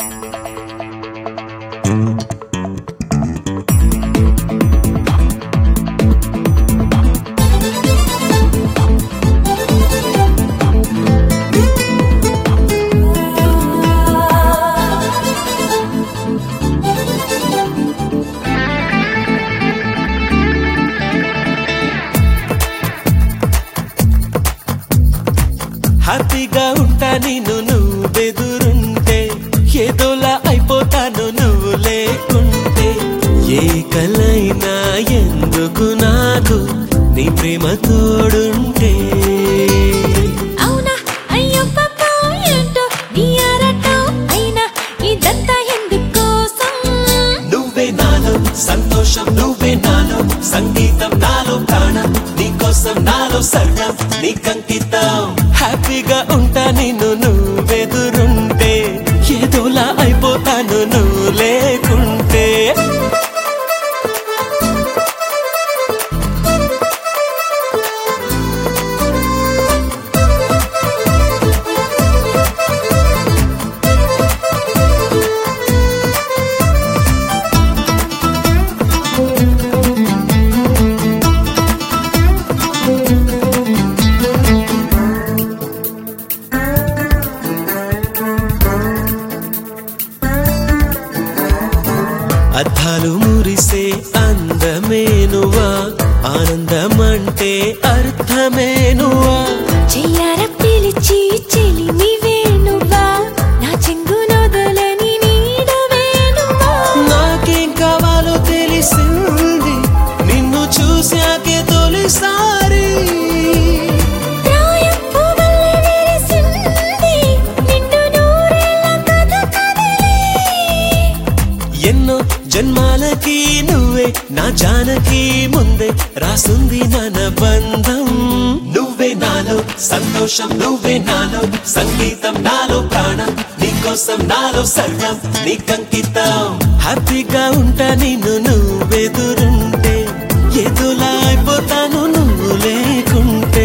హ్యాపీగా ఉంటా నేను నువ్వెదురుంటే ఏదోలా అయిపోతాను నువ్వు లేకుంటే ఏ కలైనా ఎందుకు నాకు నీ ప్రేమ తోడుంటే అవునా అయ్యో పాపం ఏంటో నీ ఆరాటం అయినా ఇదంతా ఎందుకోసం నువ్వే నాలో సంతోషం నువ్వే నాలో సంగీతం నాలో ప్రాణం నీకోసం నాలో సర్వం నీకంకితం హ్యాపీగా ఉంటా నేను నువ్వెదురుంటే ఏదోలా అయిపోతాను నువ్వు లేకుంటే అద్దాలు మురిసే అందమే నువ్వా ఆనందమంటే అర్థమే నువ్వా చెయ్యార పిలిచి చెలిమివే నువ్వా నా చెంగు నొదలని నీడవే నువ్వా నాకేం కావాలో తెలిసింది నిన్ను చూశాకే తొలిసారి ప్రాయం పువ్వుల్లే విరిసింది నిండు నూరేళ్ల కథ కదిలే ఎన్నో జన్మాలకి నువ్వే నా జానకి ముందే రాసుంది మన బంధం నువ్వే నాలో సంతోషం నువ్వే నాలో సంగీతం నాలో ప్రాణం నీకోసం నాలో సర్వం నీకంకితం హ్యాపీగా ఉంటా నిన్ను నువ్వెదురుంటే ఎదులా అయిపోతాను నువ్వు లేకుంటే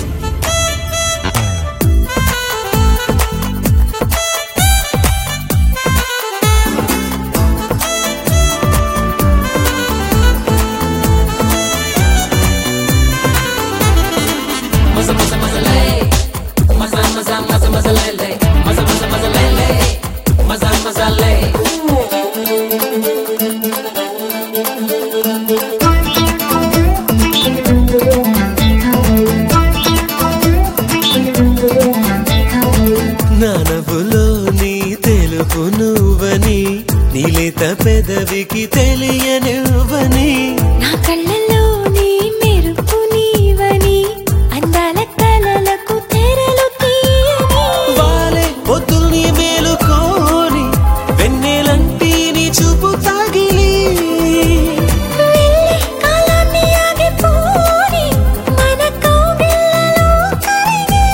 నా నవ్వులో నీ తెలుపు నువ్వని నీలేత పెదవికి తెలియనివ్వని నా కళ్ళల్లో నీ మెరుపు నీవని అందాల కలలకు తెరలు తీయని వాలే పొద్దుల్ని మేలుకోని వెన్నెలంటి నీ చూపు తాగిలి వెళ్ళే కాలాన్ని ఆగిపోని మన కౌగిళ్ళలో కరిగి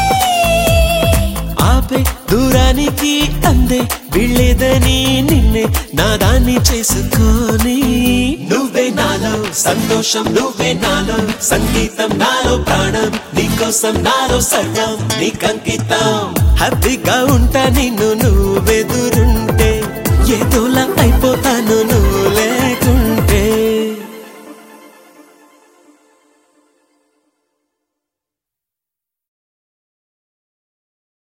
ఆపే దూరానికి అందే వీళ్ళేదని నిన్నే నాదాన్ని చేసుకొని నువ్వే నాలో సంతోషం నువ్వే నాలో సంగీతం నాలో ప్రాణం నీకోసం నాలో సర్వం నీకంకితం హ్యాపీగా ఉంటా నిన్ను నువ్వెదురుంటే ఏదోలా అయిపోతాను నువ్వు